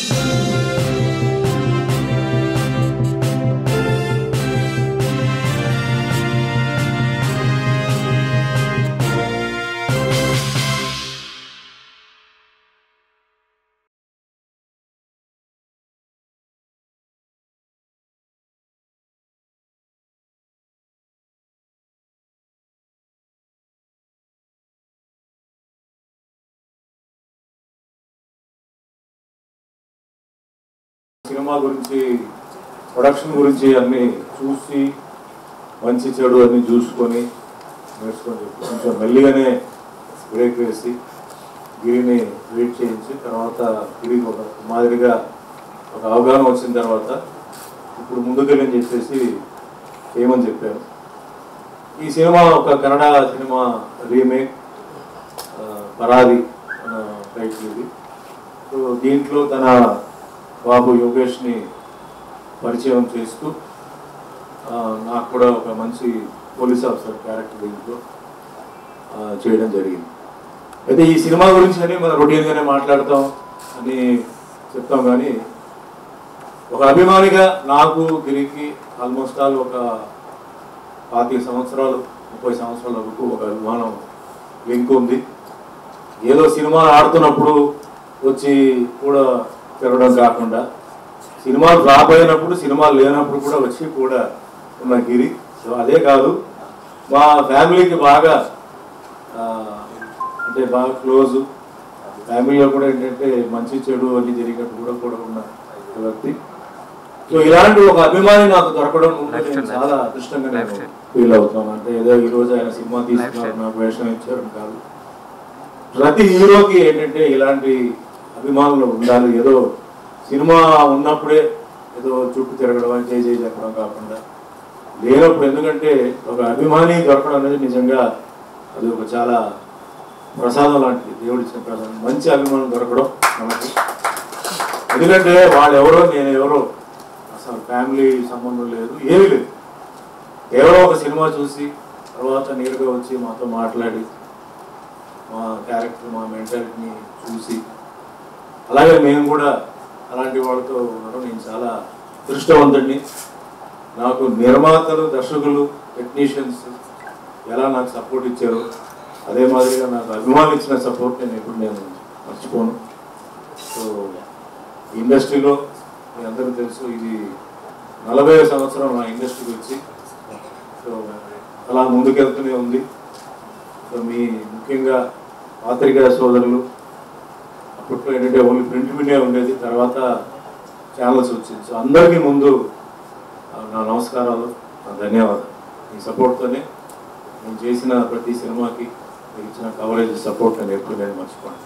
Cinema గురించి production గురించి అన్ని చూసి మంచి చెడు అన్ని చూసుకొని నేర్చుకొని చెప్పి కొంచెం మెల్లిగానే బ్రేక్ వేసి గిరిని వెయిట్ చేయించి తర్వాత గిరికి ఒక మాదిరిగా ఒక అవగాహన వచ్చిన తర్వాత ఇప్పుడు ముందుకెళ్ళని చెప్పేసి చేయమని చెప్పాను ఈ సినిమా ఒక కన్నడ సినిమా రీమేక్ ఆ, పరాది అన్న టైటిల్ ఇది సో దీంట్లో తన బాబు యోగేష్ని పరిచయం చేస్తూ ఆ, నాకు కూడా ఒక మంచి పోలీస్ ఆఫీసర్ క్యారెక్టర్ దీంట్లో ఆ, చేయడం జరిగింది అయితే ఈ సినిమా గురించి అని మనం రొటీన్గానే మాట్లాడతాం అని చెప్తాం కానీ ఒక అభిమానిగా నాకు గిరికి ఆల్మోస్ట్ ఆల్ ఒక పాతిక సంవత్సరాలు ముప్పై సంవత్సరాల వరకు ఒక అభిమానం లింక్ ఉంది ఏదో సినిమా ఆడుతున్నప్పుడు వచ్చి కూడా తిరగడం కాకుండా సినిమాలు డ్రాప్ అయినప్పుడు సినిమాలు లేనప్పుడు కూడా వచ్చి కూడా ఉన్న గిరి సో అదే కాదు మా ఫ్యామిలీకి బాగా ఆ, అంటే బాగా క్లోజ్ ఫ్యామిలీలో కూడా ఏంటంటే మంచి చెడు అన్ని జరిగినట్టు కూడా కూడా ఉన్న ఒక వ్యక్తి సో ఇలాంటి ఒక అభిమాని నాకు దొరకడం ముందు నేను చాలా అదృష్టంగా నేను ఫీల్ అవుతాను అంటే ఏదో ఈ రోజు ఆయన సినిమా తీసుకున్నారు నాకు వేషం ఇచ్చారు అని కాదు ప్రతి హీరోకి ఏంటంటే ఇలాంటి అభిమానులు ఉండాలి ఏదో సినిమా ఉన్నప్పుడే ఏదో చుట్టూ తిరగడం అని చేయి చేయి చెప్పడం కాకుండా లేనప్పుడు ఎందుకంటే ఒక అభిమాని దొరకడం అనేది నిజంగా అది ఒక చాలా ప్రసాదం లాంటిది దేవుడు ఇచ్చిన ప్రసాదం మంచి అభిమానం దొరకడం మనకి ఎందుకంటే వాళ్ళు ఎవరో నేను ఎవరో అసలు ఫ్యామిలీ సంబంధం లేదు ఏమీ లేదు కేవలం ఒక సినిమా చూసి తర్వాత నేరుగా వచ్చి మాతో మాట్లాడి మా క్యారెక్టర్ మా మెంటాలిటీని చూసి అలాగే మేము కూడా అలాంటి వాళ్ళతో ఉండడం నేను చాలా అదృష్టవంతుడిని నాకు నిర్మాతలు దర్శకులు టెక్నీషియన్స్ ఎలా నాకు సపోర్ట్ ఇచ్చారో అదే మాదిరిగా నాకు అభిమానులు ఇచ్చిన సపోర్ట్ నేను ఎప్పుడు నేను మర్చిపోను సో ఇండస్ట్రీలో మీ అందరికీ తెలుసు ఇది నలభై సంవత్సరం నా ఇండస్ట్రీకి వచ్చి సో అలా ముందుకెళ్తూనే ఉంది సో మీ ముఖ్యంగా పాత్రికేయ సోదరులు అప్పట్లో ఏంటంటే ఓన్లీ ప్రింట్ మీడియా ఉండేది తర్వాత ఛానల్స్ వచ్చింది సో అందరికీ ముందు ఆ, నా నమస్కారాలు నా ధన్యవాదాలు మీ సపోర్ట్తోనే నేను చేసిన ప్రతి సినిమాకి మీరు ఇచ్చిన కవరేజ్ సపోర్ట్ నేను ఎప్పుడు నేను మర్చిపోను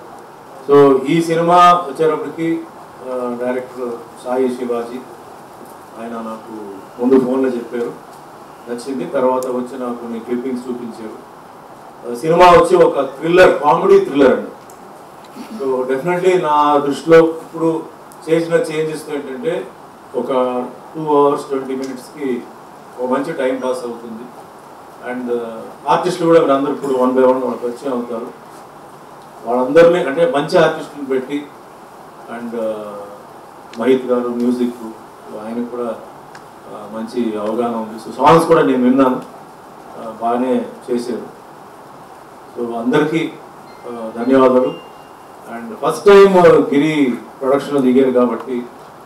సో ఈ సినిమా వచ్చేటప్పటికి ఆ, డైరెక్టర్ సాయి శివాజీ ఆయన నాకు ముందు ఫోన్లో చెప్పారు నచ్చింది తర్వాత వచ్చి నాకు కొన్ని క్లిప్పింగ్స్ చూపించారు ఆ, సినిమా వచ్చి ఒక థ్రిల్లర్ కామెడీ థ్రిల్లర్ అండి సో డెఫినెట్లీ నా దృష్టిలో ఇప్పుడు చేసిన చేంజెస్ ఏంటంటే ఒక టూ అవర్స్ ట్వంటీ మినిట్స్కి ఒక మంచి టైం పాస్ అవుతుంది అండ్ ఆర్టిస్టులు కూడా మీరు అందరూ ఇప్పుడు వన్ బై వన్ వాళ్ళకి పరిచయం అవుతారు వాళ్ళందరినీ అంటే మంచి ఆర్టిస్టులు పెట్టి అండ్ మహిత్ గారు మ్యూజిక్ ఆయనకు కూడా ఆ, మంచి అవగాహన ఉంది సో సాంగ్స్ కూడా నేను విన్నాను ఆ, బాగానే చేశారు సో అందరికీ ఆ, ధన్యవాదాలు అండ్ ఫస్ట్ టైం గిరి ప్రొడక్షన్లో దిగారు కాబట్టి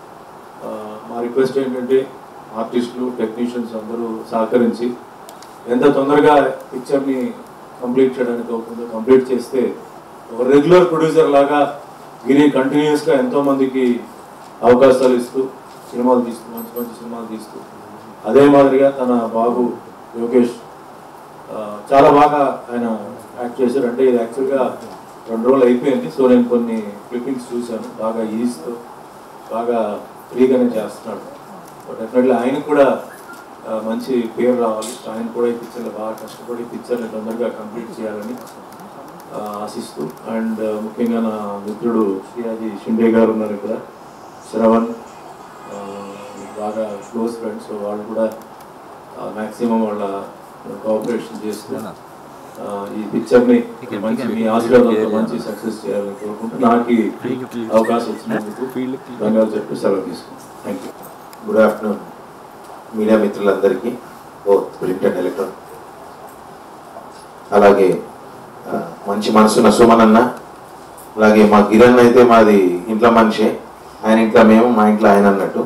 ఆ, మా రిక్వెస్ట్ ఏంటంటే ఆర్టిస్టులు టెక్నీషియన్స్ అందరూ సహకరించి ఎంత తొందరగా పిక్చర్ని కంప్లీట్ చేయడానికి అవుతుందో కంప్లీట్ చేస్తే ఒక రెగ్యులర్ ప్రొడ్యూసర్ లాగా గిరి కంటిన్యూస్గా ఎంతో మందికి అవకాశాలు ఇస్తూ సినిమాలు తీస్తూ మంచి మంచి సినిమాలు తీస్తూ అదే మాదిరిగా తన బాబు యోగేష్ ఆ, చాలా బాగా ఆయన యాక్ట్ చేశారు అంటే ఇది యాక్చువల్గా రెండు రోజులు అయిపోయింది సో నేను కొన్ని క్లిప్పింగ్స్ చూశాను బాగా ఈజీతో బాగా ఫ్రీగానే చేస్తున్నాడు సో డెఫినెట్లీ ఆయనకు కూడా ఆ, మంచి పేరు రావాలి సో ఆయన కూడా ఈ పిక్చర్లో బాగా కష్టపడి ఈ పిక్చర్ని తొందరగా కంప్లీట్ చేయాలని ఆ, ఆశిస్తూ అండ్ ముఖ్యంగా నా మిత్రుడు శ్రీయాజీ షిండే గారు ఉన్నారు ఇక్కడ శ్రవణ్ ఆ, బాగా క్లోజ్ ఫ్రెండ్స్ వాళ్ళు కూడా మ్యాక్సిమం వాళ్ళ కోఆపరేషన్ చేస్తూ ఆ, ఈ పిక్చర్ని మంచి మీ ఆశీర్వాదంతో మంచి సక్సెస్ చేయాలని కోరుకుంటూ నాకు ఈ అవకాశం ఇచ్చినందుకు ధన్యవాదాలు చెప్పి సెలవు తీసుకుంటాను thank you good afternoon media మిత్రులందరికీ ఓ ప్రింట్ అండ్ ఎలక్ట్రాన్ అలాగే ఆ, మంచి మనసున్న సుమన్ అన్న అలాగే మా కిరణ్ అయితే మాది ఇంట్లో మనిషే ఆయన ఇంట్లో మేము మా ఇంట్లో ఆయన అన్నట్టు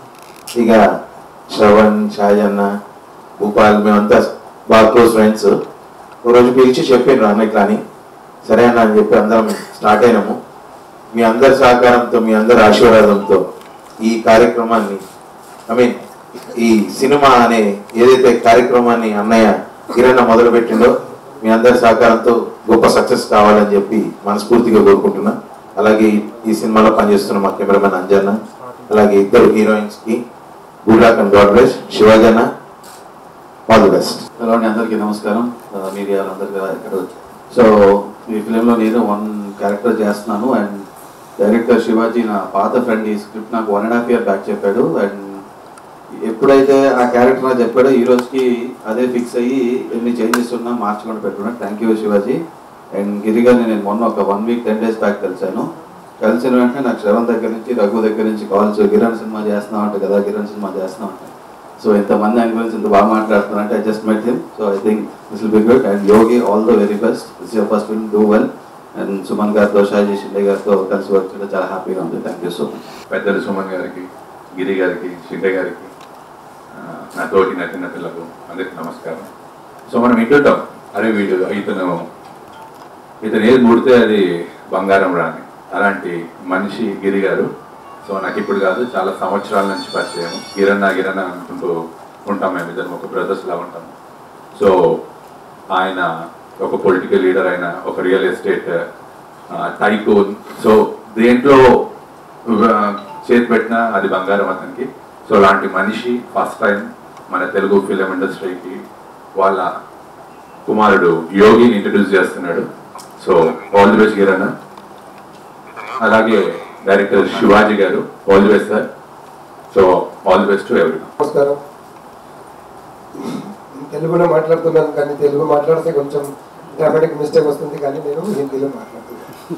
ఇక శ్రవణ్ షాజ్ అన్న భూపాల్ మేమంతా బాగా క్లోజ్ ఫ్రెండ్స్ రోజు పిలిచి చెప్పిండ్రు అన్న ఇట్లా అని సరే అన్న అని చెప్పి అందరం స్టార్ట్ అయినాము మీ అందరి సహకారంతో మీ అందరి ఆశీర్వాదంతో ఈ కార్యక్రమాన్ని ఐ మీన్ ఈ సినిమా అనే ఏదైతే కార్యక్రమాన్ని అన్నయ్య కిరణ్ మొదలు పెట్టిండో మీ అందరి సహకారంతో గొప్ప సక్సెస్ కావాలని చెప్పి మనస్ఫూర్తిగా కోరుకుంటున్నా అలాగే ఈ- ఈ సినిమాలో పనిచేస్తున్న మా కెమెరామెన్ అంజన్న అలాగే ఇద్దరు హీరోయిన్స్ కి good luck and God bless శివాజన్న ఆల్ ది బెస్ట్ హలో అండి అందరికీ నమస్కారం ఆ, మీడియా వాళ్ళందరికీ ఇక్కడ సో ఈ ఫిలింలో నేను వన్ క్యారెక్టర్ చేస్తున్నాను అండ్ డైరెక్టర్ శివాజీ నా పాత ఫ్రెండ్ ఈ స్క్రిప్ట్ నాకు one and half year back చెప్పాడు అండ్ ఎప్పుడైతే ఆ క్యారెక్టర్ నాకు చెప్పాడో ఈ రోజుకి అదే ఫిక్స్ అయ్యి ఎన్ని చేంజెస్ ఉన్నా మార్చుకొని పెట్టుకున్నాను thank you Shivaji and Giri గారిని నేను మొన్న ఒక one week ten days back కలిశాను కలిసిన వెంటనే నాకు శ్రవణ్ దగ్గర నుంచి రఘు దగ్గర నుంచి కాల్స్ కిరణ్ సినిమా చేస్తున్నావు అంట కదా కిరణ్ సినిమా చేస్తున్నావు అంటే సో ఇంతమంది ఆయన గురించి ఇంత బాగా మాట్లాడుతున్నారంటే I just met him so I think this will be good and Yogi all the very best this your first film do well and Suman గారితో షాజీ షిండే గారితో కలిసి వర్క్ చేయడం చాలా హ్యాపీగా ఉంది థ్యాంక్ యూ సో మచ్ పెద్దలు సుమన్ గారికి గిరి గారికి షిండే గారికి ఆ, నా తోటి నటిన పిల్లకు అందరికి నమస్కారం సో మనం వింటుంటాం అరే వీడు ఇతను ఇతను ఏది ముడితే అది బంగారం రాని అలాంటి మనిషి గిరి గారు సో నాకు ఇప్పుడు కాదు చాలా సంవత్సరాల నుంచి పరిచయం గిరన్న గిరన్న అనుకుంటూ ఉంటాం మేము ఇద్దరం ఒక బ్రదర్స్ లా ఉంటాం సో ఆయన ఒక పొలిటికల్ లీడర్ అయిన ఒక రియల్ ఎస్టేట్ టైకూన్ సో దేంట్లో ఆ, చేతి పెట్టినా అది బంగారం అతనికి సో అలాంటి మనిషి ఫస్ట్ టైం మన తెలుగు ఫిలిం ఇండస్ట్రీకి వాళ్ళ కుమారుడు యోగిని ఇంట్రడ్యూస్ చేస్తున్నాడు సో ఆల్ ది బెస్ట్ గిరన్న అలాగే director Shivaji garu all the best sir so all the best to ఎవరి నమస్కారం తెలుగులో మాట్లాడుతున్నాను కానీ తెలుగు మాట్లాడితే కొంచెం గ్రామటిక్ మిస్టేక్ వస్తుంది కానీ నేను हिंदी మాట్లాడుతున్నాను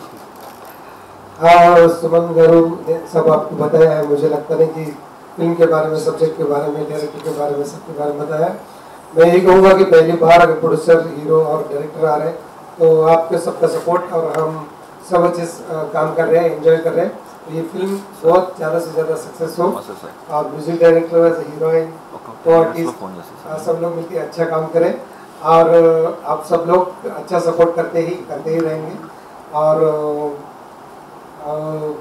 हाँ सुमन गारू ने सब आपको बताया है मुझे लगता नहीं कि फिल्म के बारे में सब्जेक्ट के बारे में डायरेक्टर के बारे में सबके बारे में बताया मैं यही कहूँगा कि पहली बार अगर प्रोड्यूसर हीरो और डायरेक्टर आ रहे हैं तो आपके सबका सपोर्ट और हम सब अच्छे से, अ, काम कर रहे हैं एंजॉय कर रहे हैं तो ये फिल्म बहुत ज़्यादा से ज़्यादा सक्सेस हो और म्यूजिक डायरेक्टर हीरोइन को आर्टिस्ट आ, सब लोग मिलकर अच्छा काम करें और अ, आप सब लोग अच्छा सपोर्ट करते ही करते ही रहेंगे और अ,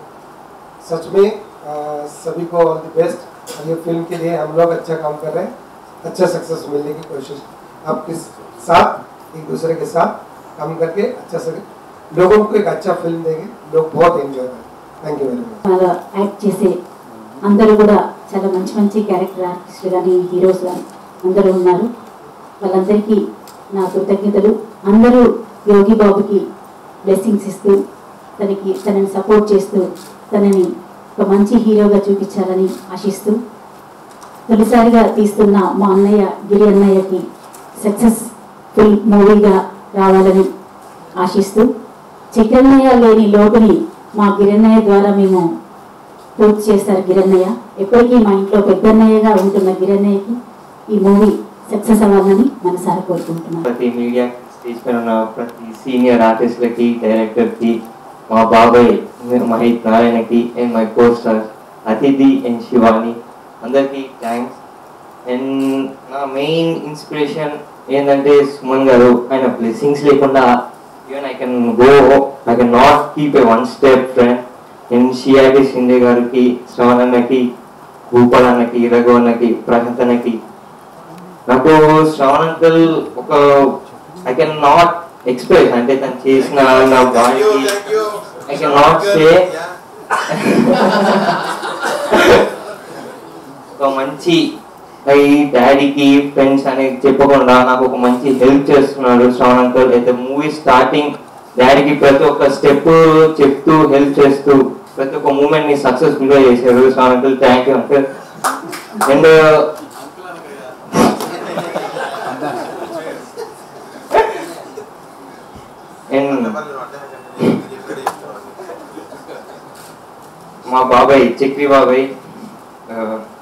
सच में अ, सभी को ऑल द बेस्ट और ये फिल्म के लिए हम लोग अच्छा काम कर रहे हैं अच्छा सक्सेस मिलने की कोशिश आपके साथ एक दूसरे के साथ काम करके अच्छा से लोगों को एक अच्छा फिल्म देंगे लोग बहुत एंजॉय करें थैंक यू वेरी मच బాగా యాక్ట్ చేసే అందరూ కూడా చాలా మంచి మంచి క్యారెక్టర్ ఆర్టిస్టులు కానీ హీరోస్ కానీ అందరూ ఉన్నారు వాళ్ళందరికీ నా కృతజ్ఞతలు అందరూ యోగి బాబుకి బ్లెస్సింగ్స్ ఇస్తూ తనకి తనని సపోర్ట్ చేస్తూ తనని ఒక మంచి హీరోగా చూపించాలని ఆశిస్తూ తొలిసారిగా తీస్తున్న మా అన్నయ్య గిరి అన్నయ్యకి సక్సెస్ఫుల్ మూవీగా రావాలని ఆశిస్తూ చక్రన్నయ్య లేని లోటుని మా గిరన్నయ్య ద్వారా మేము పూర్తి చేశారు గిరన్నయ్య ఎప్పటికీ మా ఇంట్లో పెద్దన్నయ్యగా ఉంటున్న గిరన్నయ్యకి ఈ మూవీ సక్సెస్ అవ్వాలని మనసారా కోరుకుంటున్నాను ప్రతి మీడియా స్టేజ్ పైన ఉన్న ప్రతి సీనియర్ ఆర్టిస్ట్లకి డైరెక్టర్కి మా బాబాయ్ మహిత్ నారాయణకి and my co star Athidhi and Shivani అందరికీ థ్యాంక్స్ అండ్ నా మెయిన్ ఇన్స్పిరేషన్ ఏంటంటే సుమన్ గారు ఆయన బ్లెస్సింగ్స్ లేకుండా even I can go I can not keep a one step friend and Shiyagi Shinde గారికి శ్రవణ్ అన్నకి భూపాల్ అన్నకి రఘు అన్నకి ప్రశాంత్ అన్నకి నాకు శ్రవణ్ అంకుల్ ఒక ఐ కెన్ నాట్ ఎక్స్ప్రెస్ అంటే తను చేసిన నా బాడీకి ఐ కెన్ నాట్ సే ఒక మంచి ఈ డాడీకి ఫ్రెండ్స్ అనేది చెప్పకుండా నాకు ఒక మంచి హెల్ప్ చేస్తున్నాడు శ్రవణ్ అంకుల్ అయితే మూవీ స్టార్టింగ్ డాడీకి ప్రతి ఒక్క స్టెప్ చెప్తూ హెల్ప్ చేస్తూ ప్రతి ఒక్క మూమెంట్ ని సక్సెస్ఫుల్ గా చేశారు Shravan uncle thank you uncle and మా బాబాయ్ చక్రి బాబాయ్ ఆ,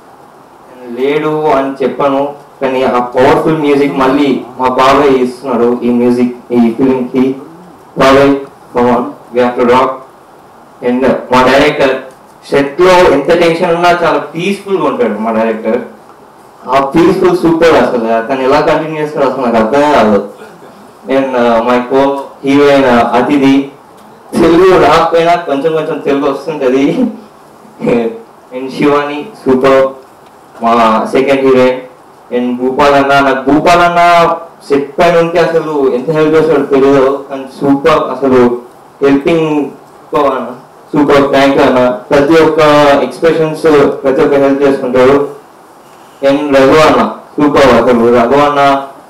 లేడు అని చెప్పను కానీ ఆ పవర్ఫుల్ మ్యూజిక్ మళ్ళీ మా బాబాయ్ ఇస్తున్నాడు ఈ మ్యూజిక్ ఈ ఫిల్మ్ కి బాబాయ్ come on we have to rock and మా డైరెక్టర్ సెట్ లో ఎంత టెన్షన్ ఉన్నా చాలా పీస్ఫుల్ గా ఉంటాడు మా డైరెక్టర్ ఆ పీస్ఫుల్ సూపర్ అసలు అతను ఎలా కంటిన్యూ చేస్తాడు అసలు నాకు అర్థమే కాదు అండ్ మై కో హీరోయిన్ అతిథి తెలుగు రాకపోయినా కొంచెం కొంచెం తెలుగు వస్తుంటది అండ్ శివాని సూపర్ మా సెకండ్ హీరోయిన్ అండ్ భూపాల్ అన్న నాకు భూపాల్ అన్న సెట్ పైన ఉంటే అసలు ఎంత హెల్ప్ చేస్తాడో తెలియదు కానీ సూపర్ అసలు హెల్పింగ్ సూపర్ థ్యాంక్ యూ అన్న ప్రతి ఒక్క ఎక్స్ప్రెషన్స్ ప్రతి ఒక్క హెల్ప్ చేసుకుంటాడు అండ్ రఘు అన్న సూపర్ అసలు రఘు అన్న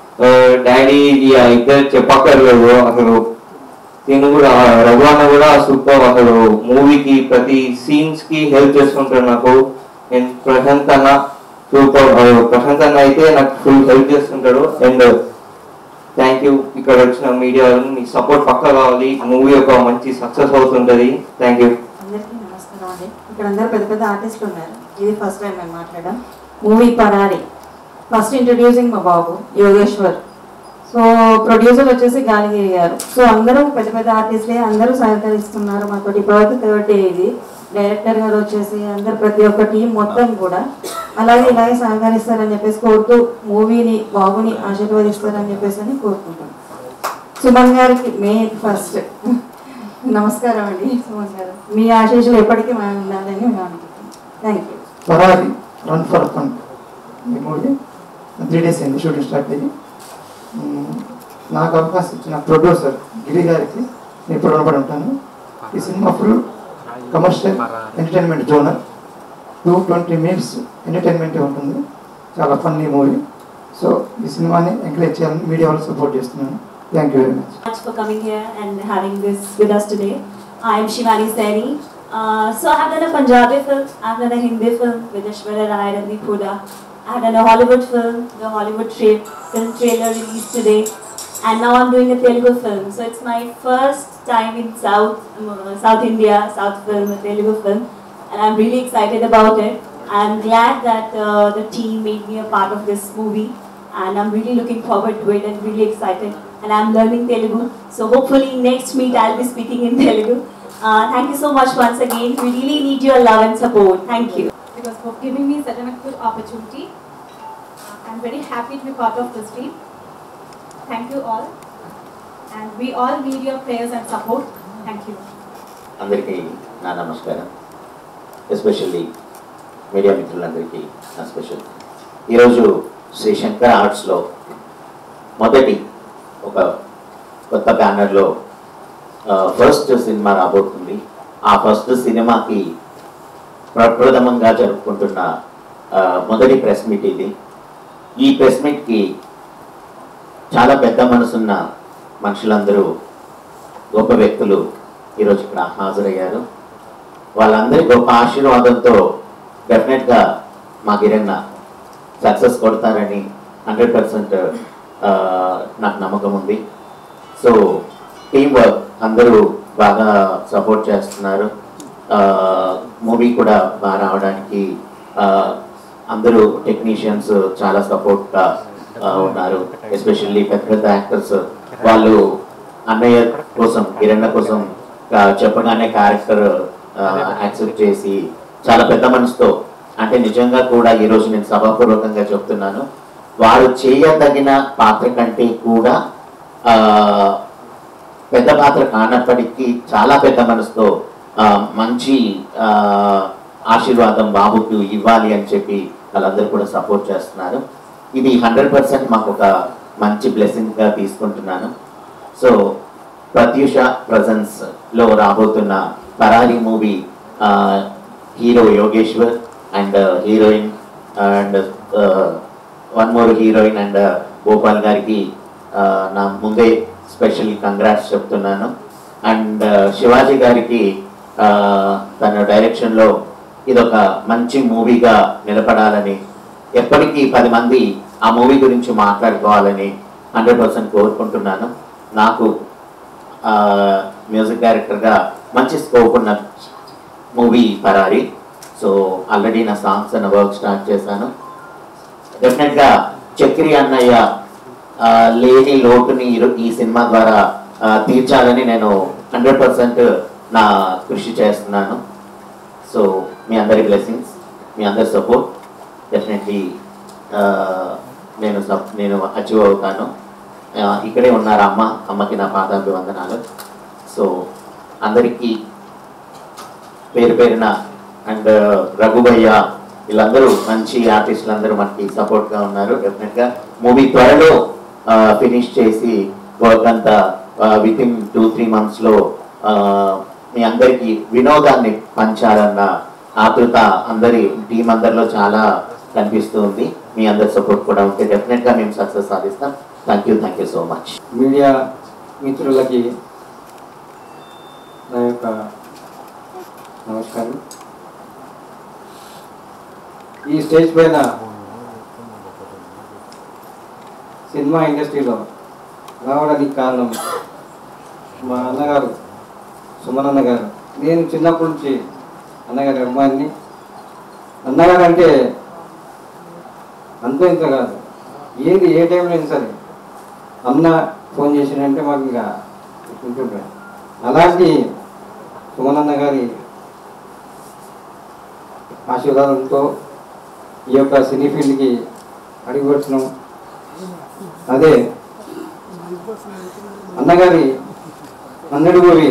డాడీ ఇద్దరు చెప్పక్కర్లేదు అసలు నేను కూడా రఘు అన్న కూడా సూపర్ అసలు మూవీకి ప్రతి సీన్స్ కి హెల్ప్ చేస్తుంటాడు నాకు అండ్ ప్రశాంత్ అన్న సూపర్ ప్రశాంత్ అన్న అయితే నాకు ఫుల్ హెల్ప్ చేస్తుంటాడు అండ్ థ్యాంక్ యూ ఇక్కడ వచ్చిన మీడియా మీ సపోర్ట్ పక్కా కావాలి మూవీ ఒక మంచి సక్సెస్ అవుతుంటది థ్యాంక్ యూ అందరికీ నమస్కారం అండి ఇక్కడ అందరు పెద్ద పెద్ద ఆర్టిస్టులు ఉన్నారు ఇది ఫస్ట్ టైం మేము మాట్లాడడం మూవీ పరారి ఫస్ట్ ఇంట్రడ్యూసింగ్ మా బాబు యోగేశ్వర్ సో ప్రొడ్యూసర్ వచ్చేసి గాలిగిరి గారు సో అందరూ పెద్ద పెద్ద ఆర్టిస్ట్లే అందరూ సహకరిస్తున్నారు మాతో ఇప్పటివరకు థర్డ్ డే ఇది డైరెక్టర్ గారు వచ్చేసి అందరు ప్రతి ఒక్క టీం మొత్తం కూడా అలాగే ఇలాగే సహకరిస్తారని చెప్పేసి కోరుతూ మూవీని బాబుని ఆశీర్వదిస్తారని చెప్పేసి అని కోరుకుంటాం సుమన్ గారికి మెయిన్ ఫస్ట్ నమస్కారం అండి సుమన్ గారు మీ ఆశీస్సులు ఎప్పటికీ మనం ఉండాలని మేము అనుకుంటున్నాం thank you Farari run for fun ఈ మూవీ త్రీ డేస్ అయింది షూటింగ్ స్టార్ట్ అయ్యి మ్మ్. నాకు అవకాశం ఇచ్చిన ప్రొడ్యూసర్ గిరి గారికి నేను ఇప్పుడు రుణపడి ఉంటాను ఈ cinema full commercial entertainment genre two twenty minutes entertainment ఉంటుంది చాలా ఫన్నీ మూవీ సో ఈ సినిమాని ఎంకరేజ్ చేయాలని మీడియా వాళ్ళు సపోర్ట్ చేస్తున్నాను thank you very much much for coming here and having this with us today. I'm Shivani Saini. Uh, so I have done a Punjabi film, I've done a Hindi film with Ashwarya Rai and Randeep Huda. I've done a Hollywood film, the Hollywood tra- film trailer released today. And now I'm doing a Telugu film. So it's my first time in South, um, South India, South film, a Telugu film. And I'm really excited about it. I'm glad that uh, the team made me a part of this movie and I'm really looking forward to it and really excited. And I'm learning Telugu, so hopefully next meet I'll be speaking in Telugu. Uh, thank you so much once again. We really need your love and support. Thank you. because for giving me such a good opportunity. I'm very happy to be part of this team. Thank you all. And we all need your prayers and support. Thank you. అందరికీ నా నమస్కారం especially media మిత్రులందరికీ నా special ఈరోజు శ్రీ శంకర్ ఆర్ట్స్లో మొదటి ఒక కొత్త బ్యానర్లో ఫస్ట్ సినిమా రాబోతుంది ఆ ఫస్ట్ సినిమాకి ప్రప్రథమంగా జరుపుకుంటున్న ఆ, మొదటి ప్రెస్ మీట్ ఇది ఈ ప్రెస్ మీట్కి చాలా పెద్ద మనసున్న మనుషులందరూ గొప్ప వ్యక్తులు ఈరోజు ఇక్కడ హాజరయ్యారు వాళ్ళందరి గొప్ప ఆశీర్వాదంతో డెఫినెట్గా మా గిరన్న సక్సెస్ కొడతారని హండ్రెడ్ పర్సెంట్ నాకు నమ్మకం ఉంది సో టీం వర్క్ అందరూ బాగా సపోర్ట్ చేస్తున్నారు మూవీ కూడా బాగా రావడానికి ఆ, అందరూ టెక్నీషియన్స్ చాలా సపోర్ట్గా ఉన్నారు ఎస్పెషల్లీ పెద్ద పెద్ద యాక్టర్స్ వాళ్ళు అన్నయ్య కోసం కిరణ్ కోసం ఆ, చెప్పగానే క్యారెక్టర్ యాక్సెప్ట్ చేసి చాలా పెద్ద మనసుతో అంటే నిజంగా కూడా ఈరోజు నేను సభాపూర్వకంగా చెప్తున్నాను వారు చేయదగిన పాత్ర కంటే కూడా ఆ, పెద్ద పాత్ర కానప్పటికీ చాలా పెద్ద మనసుతో ఆ, మంచి ఆ, ఆశీర్వాదం బాబుకు ఇవ్వాలి అని చెప్పి వాళ్ళందరూ కూడా సపోర్ట్ చేస్తున్నారు ఇది హండ్రెడ్ పర్సెంట్ మాకు ఒక మంచి బ్లెస్సింగ్గా తీసుకుంటున్నాను సో ప్రత్యూష ప్రజెన్స్ లో రాబోతున్న Parari movie hero Yogeshwar and heroine and one more heroine and Gopal గారికి ఆ, నా ముందే స్పెషల్ కంగ్రాట్స్ చెప్తున్నాను అండ్ శివాజీ గారికి ఆ, తన డైరెక్షన్లో ఇదొక మంచి మూవీగా నిలబడాలని ఎప్పటికీ పది మంది ఆ మూవీ గురించి మాట్లాడుకోవాలని హండ్రెడ్ పర్సెంట్ కోరుకుంటున్నాను నాకు మ్యూజిక్ డైరెక్టర్గా మంచి స్కోప్ ఉన్న మూవీ పరారి సో ఆల్రెడీ నా సాంగ్స్ అన్న వర్క్ స్టార్ట్ చేశాను డెఫినెట్గా చక్రి అన్నయ్య ఆ, లేని లోటుని ఈ- ఈ సినిమా ద్వారా ఆ, తీర్చాలని నేను హండ్రెడ్ పర్సెంట్ నా కృషి చేస్తున్నాను సో మీ అందరి బ్లెస్సింగ్స్ మీ అందరి సపోర్ట్ డెఫినెట్లీ నేను సప్ నేను అచీవ్ అవుతాను ఆ, ఇక్కడే ఉన్నారు అమ్మ అమ్మకి నా పాదాభివందనాలు సో అందరికీ పేరు పేరున అండ్ రఘుభయ్య వీళ్ళందరూ మంచి ఆర్టిస్టులు అందరూ మనకి సపోర్ట్గా ఉన్నారు డెఫినెట్గా మూవీ త్వరలో ఫినిష్ చేసి వర్క్ అంతా విత్ ఇన్ టూ త్రీ మంత్స్లో మీ అందరికీ వినోదాన్ని పంచాలన్న ఆతృత అందరి టీం అందరిలో చాలా కనిపిస్తూ ఉంది మీ అందరి సపోర్ట్ కూడా ఉంటే డెఫినెట్గా మేము సక్సెస్ సాధిస్తాం thank you thank you so much media మిత్రులకి నా యొక్క నమస్కారం ఈ స్టేజ్ పైన సినిమా ఇండస్ట్రీలో రావడానికి కారణం మా అన్నగారు సుమన్ అన్నగారు నేను చిన్నప్పటి నుంచి అన్నగారి అమ్మాయిని అన్నగారు అంటే అంత ఇంత కాదు ఏది ఏ టైంలో అయినా సరే అన్న ఫోన్ చేసినంటే మాకు ఇంకా ఉంటుండే అలాంటి సుమనన్న గారి ఆశీర్వాదంతో ఈ యొక్క సినీ ఫీల్డ్కి అడుగుపెట్టినాం అదే అన్నగారి అన్నడి మూవీ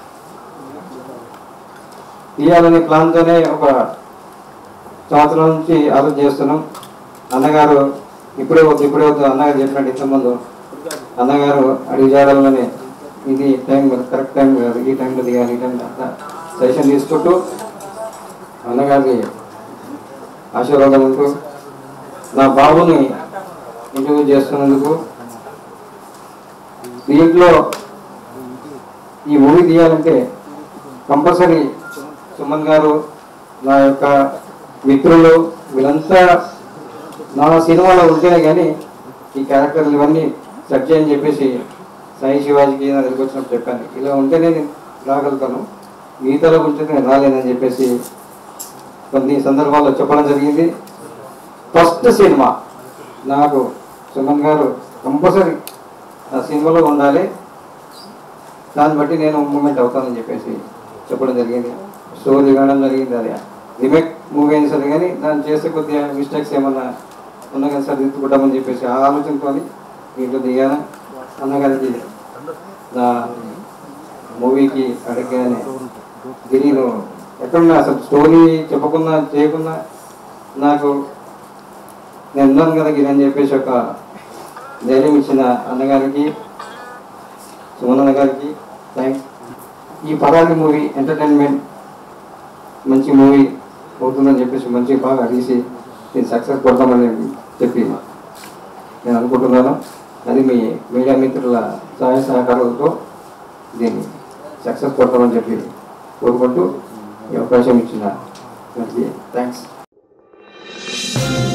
తీయాలనే ప్లాన్తోనే ఒక సంవత్సరం నుంచి ఆలోచన చేస్తున్నాం అన్నగారు ఇప్పుడే వద్దు ఇప్పుడే వద్దు అన్నగారు చెప్పినట్టు ఇంతకుముందు అన్నగారు అడిగి చేయడంలోనే ఇది టైం కరెక్ట్ టైం కాదు ఈ టైంలో దిగాలి ఈ టైంలో అంతా సజెషన్ తీసుకుంటూ అన్నగారిని ఆశీర్వాదం ఉంటూ నా బాబుని ఇంటర్వ్యూ చేస్తున్నందుకు దీంట్లో ఈ మూవీ తీయాలంటే కంపల్సరీ సుమన్ గారు నా యొక్క మిత్రులు వీళ్ళంతా నా సినిమాలో ఉంటేనే కానీ ఈ క్యారెక్టర్లు ఇవన్నీ సెట్ చేయని చెప్పేసి సాయి శివాజీకి నా దగ్గరికి వచ్చినప్పుడు చెప్పాను ఇలా ఉంటేనే నేను రాగలుగుతాను మిగతాలో ఉంటే నేను రాలేదని చెప్పేసి కొన్ని సందర్భాల్లో చెప్పడం జరిగింది ఫస్ట్ సినిమా నాకు సుమన్ గారు కంపల్సరీ ఆ సినిమాలో ఉండాలి దాన్ని బట్టి నేను మూమెంట్ అవుతానని చెప్పేసి చెప్పడం జరిగింది స్టోరీ వినడం జరిగింది అది రిమేక్ మూవీ అయినా సరే కానీ దాన్ని చేసే కొద్దిగా మిస్టేక్స్ ఏమన్నా ఉన్నా కానీ సరే దిద్దుకుంటామని చెప్పేసి ఆ ఆలోచనతో దీంట్లో దిగాను అన్నగారికి నా మూవీకి అడగగానే గిరిను ఎక్కడున్నా అసలు స్టోరీ చెప్పకుండా చేయకుండా నాకు నేను ఉన్నాను కదా గిరి అని చెప్పేసి ఒక ధైర్యం ఇచ్చిన అన్నగారికి సుమన్ అన్న గారికి థ్యాంక్స్ ఈ పరాగి మూవీ ఎంటర్టైన్మెంట్ మంచి మూవీ అవుతుందని చెప్పేసి మంచి బాగా అడిగి నేను సక్సెస్ కొడతామని చెప్పి నేను అనుకుంటున్నాను అది మీ మీడియా మిత్రుల సహాయ సహకారాలతో దీన్ని సక్సెస్ కొడతామని చెప్పి కోరుకుంటూ ఈ అవకాశం ఇచ్చిన థ్యాంక్స్